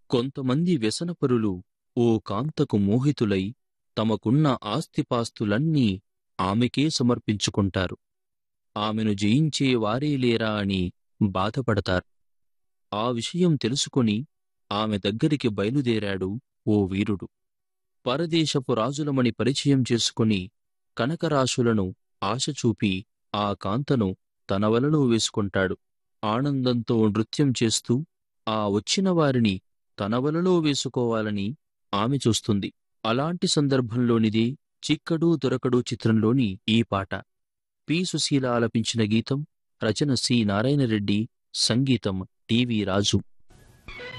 కొంతమంది వ్యసనపరులు ఓ కాంతకు మోహితులై తమకున్న ఆస్తిపాస్తులన్నీ ఆమెకే సమర్పించుకుంటారు ఆమెను జయించే వారే లేరా అని బాధపడతారు ఆ విషయం తెలుసుకుని ఆమె దగ్గరికి బయలుదేరాడు ఓ వీరుడు పరదేశపు రాజులమని పరిచయం చేసుకుని కనకరాశులను ఆశచూపి ఆ కాంతను తన వలలో వేసుకుంటాడు ఆనందంతో నృత్యం చేస్తూ ఆ వచ్చిన వారిని తన వలలో వేసుకోవాలని ఆమె చూస్తుంది అలాంటి సందర్భంలోనిదే చిక్కడు దొరకడు చిత్రంలోని ఈ పాట పి సుశీల ఆలపించిన గీతం రచన సి నారాయణరెడ్డి సంగీతం టివి రాజు